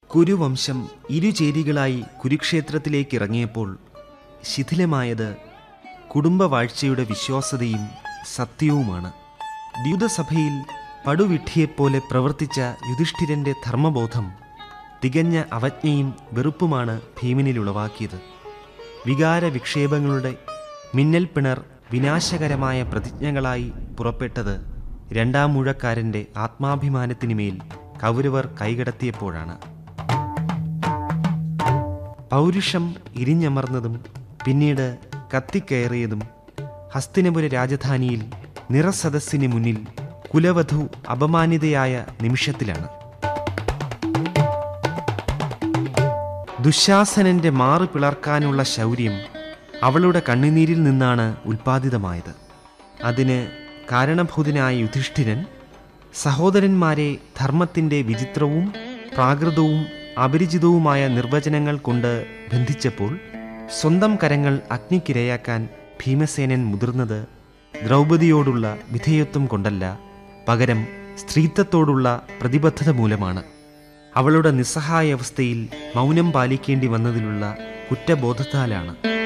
കുരുവംശം ഇരുചേരികളായി കുരുക്ഷേത്രത്തിലേക്ക് ഇറങ്ങിയപ്പോൾ ശിഥിലമായത് കുടുംബവാഴ്ചയുടെ വിശ്വാസതയും സത്യവുമാണ് ദ്യൂതസഭയിൽ പടുവിഡ്ഢിയെപ്പോലെ പ്രവർത്തിച്ച യുധിഷ്ഠിരന്റെ ധർമ്മബോധം തികഞ്ഞ അവജ്ഞയും വെറുപ്പുമാണ് ഭീമനിൽ ഉളവാക്കിയത് വികാര വിക്ഷേപങ്ങളുടെ മിന്നൽ പിണർ വിനാശകരമായ പ്രതിജ്ഞകളായി പുറപ്പെട്ടത് രണ്ടാം മൂഴക്കാരൻ്റെ ആത്മാഭിമാനത്തിനുമേൽ കൗരവർ കൈകടത്തിയപ്പോഴാണ് പൗരുഷം ഇരിഞ്ഞമർന്നതും പിന്നീട് കത്തിക്കയറിയതും ഹസ്തിനപുര രാജധാനിയിൽ നിറസദസ്സിന് മുന്നിൽ കുലവധു അപമാനിതയായ നിമിഷത്തിലാണ് ദുശാസനന്റെ മാറു പിളർക്കാനുള്ള ശൗര്യം അവളുടെ കണ്ണുനീരിൽ നിന്നാണ് ഉൽപ്പാദിതമായത് അതിന് കാരണഭൂതനായ യുധിഷ്ഠിരൻ സഹോദരന്മാരെ ധർമ്മത്തിൻ്റെ വിചിത്രവും പ്രാകൃതവും അപരിചിതവുമായ നിർവചനങ്ങൾ കൊണ്ട് ബന്ധിച്ചപ്പോൾ സ്വന്തം കരങ്ങൾ അഗ്നിക്കിരയാക്കാൻ ഭീമസേനൻ മുതിർന്നത് ദ്രൗപദിയോടുള്ള വിധേയത്വം കൊണ്ടല്ല പകരം സ്ത്രീത്വത്തോടുള്ള പ്രതിബദ്ധത മൂലമാണ് അവളുടെ നിസ്സഹായാവസ്ഥയിൽ മൗനം പാലിക്കേണ്ടി വന്നതിലുള്ള കുറ്റബോധത്താലാണ്